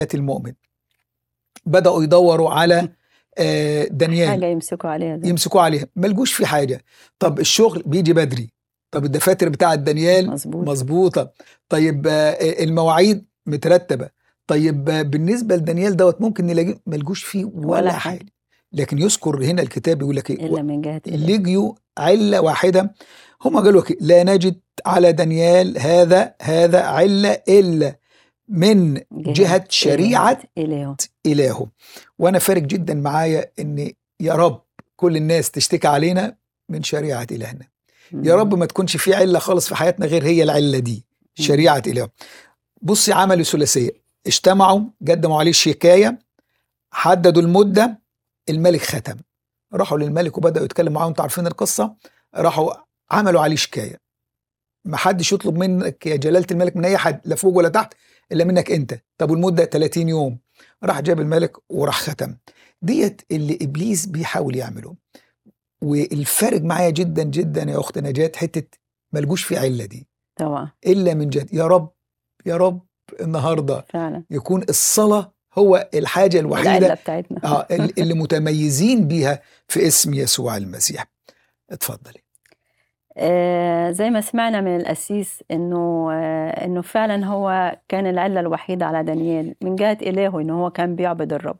المؤمن بدأوا يدوروا على آه، دانيال حاجة يمسكوا عليها ده يمسكوا عليها ملجوش في حاجة طب الشغل بيجي بدري طب الدفاتر بتاعة دانيال مظبوط مظبوطة طيب آه، المواعيد مترتبة طيب آه، بالنسبة لدانيال دوت ممكن نلاقيه ملجوش فيه ولا, ولا حاجة. حاجة. لكن يذكر هنا الكتاب يقول لك ايه إلا من جهة الله لجيوا علة واحدة هم قالوا لك لا نجد على دانيال هذا هذا علة إلا من جهة شريعة إلهه إلهه وأنا فارق جدا معايا إن يا رب كل الناس تشتكي علينا من شريعة إلهنا يا رب ما تكونش في علة خالص في حياتنا غير هي العلة دي مم. شريعة إله بصي عملوا ثلاثية اجتمعوا قدموا عليه شكاية حددوا المدة الملك ختم راحوا للملك وبدأوا يتكلموا معاه انتوا عارفين القصة راحوا عملوا عليه شكاية ما حدش يطلب منك يا جلالة الملك من أي حد لا فوق ولا تحت إلا منك أنت طب والمدة 30 يوم راح جاب الملك وراح ختم ديت اللي إبليس بيحاول يعمله والفارق معايا جدا جدا يا أخت نجاة حتة ملجوش في علة دي طبعا الا من جد يا رب يا رب النهارده فعلا يكون الصلاه هو الحاجه العلة الوحيده بتاعتنا اه اللي اللي متميزين بيها في اسم يسوع المسيح اتفضلي آه، زي ما سمعنا من القسيس انه آه، انه فعلا هو كان العله الوحيده على دانيال من جهه الهه ان هو كان بيعبد الرب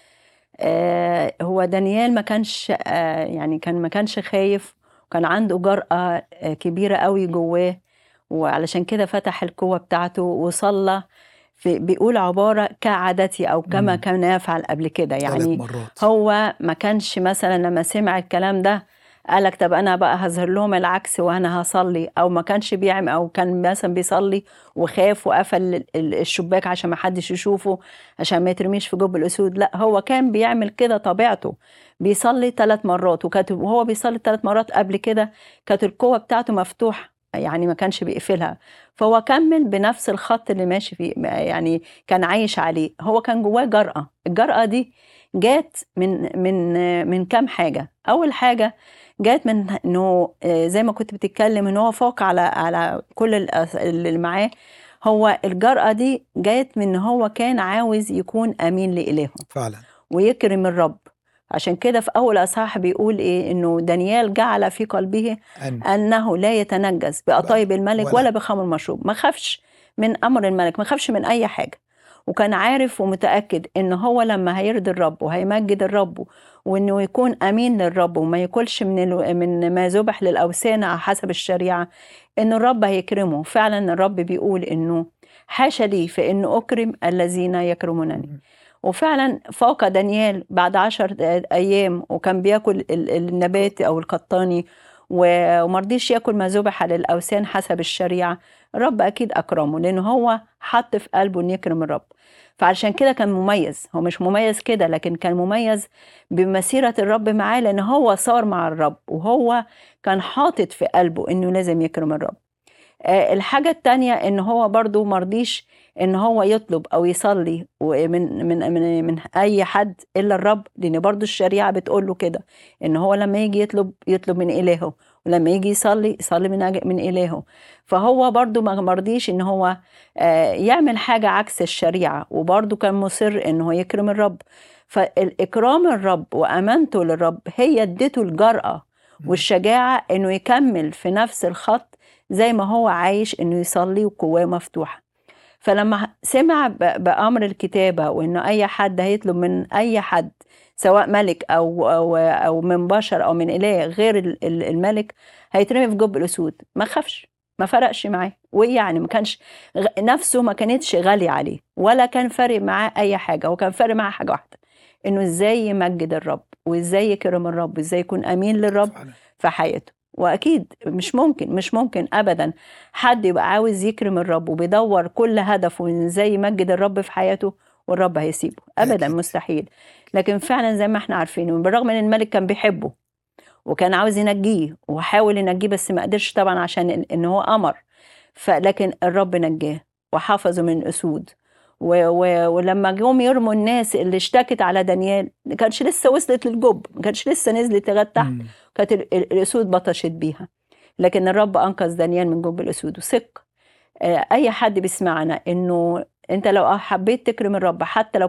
آه، هو دانيال ما كانش آه، يعني كان ما كانش خايف وكان عنده جرأة آه، كبيرة قوي جواه وعلشان كده فتح القوة بتاعته وصلى في بيقول عبارة كعادتي أو كما مم. كان يفعل قبل كده ثلاث يعني مرات هو ما كانش مثلا لما سمع الكلام ده قالك طب انا بقى هظهر لهم العكس وانا هصلي او ما كانش بيعمل او كان مثلا بيصلي وخاف وقفل ال- ال- الشباك عشان ما حدش يشوفه عشان ما يترميش في جب الاسود لا هو كان بيعمل كده طبيعته بيصلي ثلاث مرات وكانت وهو بيصلي ثلاث مرات قبل كده كانت القوه بتاعته مفتوحه يعني ما كانش بيقفلها فهو كمل بنفس الخط اللي ماشي فيه يعني كان عايش عليه هو كان جواه جرأة الجرأة دي جات من من من كام حاجة أول حاجة جات من انه آه، زي ما كنت بتتكلم ان هو فوق على على كل الأس- اللي معاه هو الجرأة دي جات من ان هو كان عاوز يكون امين لإلهه فعلا ويكرم الرب عشان كده في اول اصحاح بيقول ايه انه دانيال جعل في قلبه أن انه لا يتنجس بقطايب الملك ولا- ولا بخمر مشروب ما خافش من امر الملك ما خافش من اي حاجه وكان عارف ومتاكد ان هو لما هيرضي الرب وهيمجد الرب وانه يكون امين للرب وما ياكلش من الو... من ما ذبح للاوثان على حسب الشريعه ان الرب هيكرمه فعلا الرب بيقول انه حاشا لي فان اكرم الذين يكرمونني وفعلا فاق دانيال بعد عشر أيام وكان بياكل ال- النبات أو القطاني و- ومرضيش ياكل ما ذبح للأوثان حسب الشريعة الرب أكيد أكرمه لأن هو حط في قلبه إن يكرم الرب فعشان كده كان مميز هو مش مميز كده لكن كان مميز بمسيرة الرب معاه لأن هو صار مع الرب وهو كان حاطط في قلبه إنه لازم يكرم الرب آه، الحاجة التانية إن هو برضو مرضيش إن هو يطلب أو يصلي ومن من من من أي حد إلا الرب لأن برضو الشريعة بتقول له كده إن هو لما يجي يطلب يطلب من إلهه ولما يجي يصلي يصلي من أج- من إلهه فهو برضو ما مرضيش إن هو آه، يعمل حاجة عكس الشريعة وبرضو كان مصر إن هو يكرم الرب فالإكرام الرب وأمانته للرب هي ادته الجرأة والشجاعة إنه يكمل في نفس الخط زي ما هو عايش انه يصلي وجواه مفتوحه فلما سمع ب- بامر الكتابه وانه اي حد هيطلب من اي حد سواء ملك او او او من بشر او من اله غير ال- ال- الملك هيترمي في جب الاسود ما خافش ما فرقش معاه ويعني ما كانش غ- نفسه ما كانتش غاليه عليه ولا كان فارق معاه اي حاجه هو كان فارق معاه حاجه واحده انه ازاي يمجد الرب وازاي يكرم الرب وازاي يكون امين للرب فعلا في حياته واكيد مش ممكن مش ممكن ابدا حد يبقى عاوز يكرم الرب وبيدور كل هدفه ان ازاي يمجد الرب في حياته والرب هيسيبه ابدا أكيد. مستحيل لكن فعلا زي ما احنا عارفين بالرغم ان الملك كان بيحبه وكان عاوز ينجيه وحاول ينجيه بس ما قدرش طبعا عشان إن- ان هو امر فلكن الرب نجاه وحفظه من الاسود و و ولما جم يرموا الناس اللي اشتكت على دانيال ما كانش لسه وصلت للجب ما كانش لسه نزلت لغايه تحت مم. كانت ال- ال- الاسود بطشت بيها لكن الرب انقذ دانيال من جب الاسود وثق آه، اي حد بيسمعنا انه انت لو حبيت تكرم الرب حتى لو